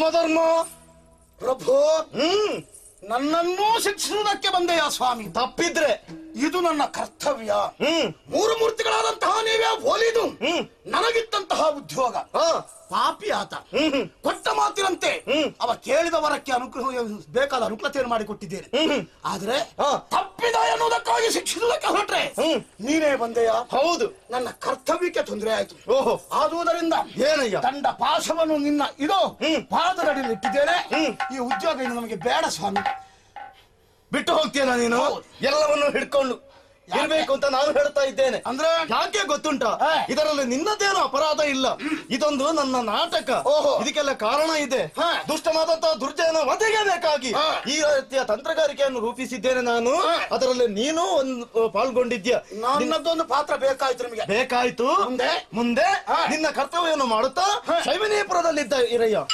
ಯಮಧರ್ಮ ಪ್ರಭು ಹ್ಮ್ ನನ್ನನ್ನೂ ಶಿಕ್ಷಿಸುವುದಕ್ಕೆ ಬಂದೆಯ ಸ್ವಾಮಿ ತಪ್ಪಿದ್ರೆ ಇದು ನನ್ನ ಕರ್ತವ್ಯ ಹ್ಮ್ ಮೂರು ಮೂರ್ತಿಗಳಾದಂತಹ ನೀವೇ ಒಲಿದು ಹ್ಮ್. ನನಗಿದ್ದಂತಹ ಉದ್ಯೋಗ ಹಾ ಪಾಪಿ ಆತ ಹ್ಮ್ ಹ್ಮ್ ಕೊಟ್ಟ ಮಾತಿನಂತೆ ಹ್ಮ್. ಅವ ಕೇಳಿದ ವರಕ್ಕೆ ಅನುಗ್ರಹ ಬೇಕಾದ ಅನುಕೂಲತೆಯನ್ನು ಮಾಡಿಕೊಟ್ಟಿದ್ದೇನೆ ಹ್ಮ್. ಆದ್ರೆ ಹಾ. ತಪ್ಪಿದ ಎನ್ನುವುದಕ್ಕಾಗಿ ಶಿಕ್ಷಿಸುವುದಕ್ಕೆ ಹೊರಟ್ರೆ ಹ್ಮ್. ನೀನೇ ಬಂದೆಯ ಹೌದು ನನ್ನ ಕರ್ತವ್ಯಕ್ಕೆ ತೊಂದರೆ ಆಯ್ತು ಓಹೋ ಆದುದರಿಂದ ಏನಯ್ಯ ದಂಡ ಪಾಶವನ್ನು ನಿನ್ನ ಇದು ಹ್ಮ್. ಪಾದದಡಿಯಲ್ಲಿ ಇಟ್ಟಿದ್ದೇನೆ ಹ್ಮ್. ಈ ಉದ್ಯೋಗ ಇನ್ನು ನಮಗೆ ಬೇಡ ಸ್ವಾಮಿ ಬಿಟ್ಟು ಹೋಗ್ತೀಯ ನೀನು ಹೌದು. ಎಲ್ಲವನ್ನು ಹಿಡ್ಕೊಂಡು ಇರ್ಬೇಕು ಅಂತ ನಾನು ಹೇಳ್ತಾ ಇದ್ದೇನೆ ಅಂದ್ರೆ ಯಾಕೆ ಗೊತ್ತುಂಟ ಹಾ. ಇದರಲ್ಲಿ ನಿನ್ನದೇನು ಅಪರಾಧ ಇಲ್ಲ ಇದೊಂದು ನನ್ನ ನಾಟಕ ಓಹೋ. ಇದಕ್ಕೆಲ್ಲ ಕಾರಣ ಇದೆ ಹಾ. ದುಷ್ಟನಾದಂತಹ ದುರ್ಜಯನ ವಧೆಗೆ ಬೇಕಾಗಿ ಹಾ. ಈ ರೀತಿಯ ತಂತ್ರಗಾರಿಕೆಯನ್ನು ರೂಪಿಸಿದ್ದೇನೆ ನಾನು ಹಾ. ಅದರಲ್ಲಿ ನೀನು ಒಂದು ಪಾಲ್ಗೊಂಡಿದ್ಯಾ ನಿನ್ನ- ನನ್ನದೊಂದು ಪಾತ್ರ ಬೇಕಾಯ್ತು ನಿಮಗೆ ಬೇಕಾಯ್ತು ಮುಂದೆ? ಮುಂದೆ ಹಾ. ನಿನ್ನ ಕರ್ತವ್ಯವನ್ನು ಮಾಡುತ್ತಾ ಹಾ. ಶೈವನೀಪುರದಲ್ಲಿದ್ದ ಇರಯ್ಯ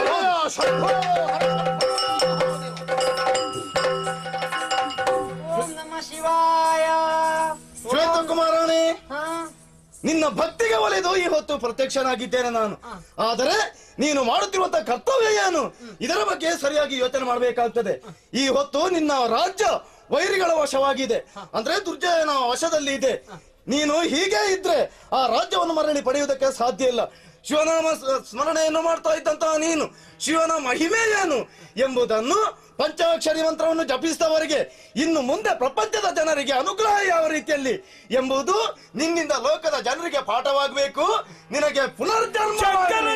ಓಂ ನಮ ಶಿವಾಯ ಶ್ವೇತ ಕುಮಾರಾಣಿ ಹಾ ನಿನ್ನ ಭಕ್ತಿಗೆ ಒಲಿದು ಈ ಹೊತ್ತು ಪ್ರತ್ಯಕ್ಷನಾಗಿದ್ದೇನೆ ನಾನು ಆದರೆ ನೀನು ಮಾಡುತ್ತಿರುವಂತಹ ಕರ್ತವ್ಯ ಏನು ಇದರ ಬಗ್ಗೆ ಸರಿಯಾಗಿ ಯೋಚನೆ ಮಾಡಬೇಕಾಗ್ತದೆ ಈ ಹೊತ್ತು ನಿನ್ನ ರಾಜ್ಯ ವೈರಿಗಳ ವಶವಾಗಿದೆ ಅಂದ್ರೆ ದುರ್ಜಯನ ವಶದಲ್ಲಿ ಇದೆ ನೀನು ಹೀಗೆ ಇದ್ರೆ ಆ ರಾಜ್ಯವನ್ನು ಮರಳಿ ಪಡೆಯುವುದಕ್ಕೆ ಸಾಧ್ಯ ಇಲ್ಲ ಶಿವನಾಮ ಸ- ಸ್ಮರಣೆಯನ್ನು ಮಾಡ್ತಾ ಇದ್ದಂತಹ ನೀನು ಶಿವನ ಮಹಿಮೆ ಏನು ಎಂಬುದನ್ನು ಪಂಚಾಕ್ಷರಿ ಮಂತ್ರವನ್ನು ಜಪಿಸಿದವರಿಗೆ ಇನ್ನು ಮುಂದೆ ಪ್ರಪಂಚದ ಜನರಿಗೆ ಅನುಗ್ರಹ ಯಾವ ರೀತಿಯಲ್ಲಿ ಎಂಬುದು ನಿನ್ನಿಂದ ಲೋಕದ ಜನರಿಗೆ ಪಾಠವಾಗಬೇಕು ನಿನಗೆ ಪುನರ್ಜನ್ಮ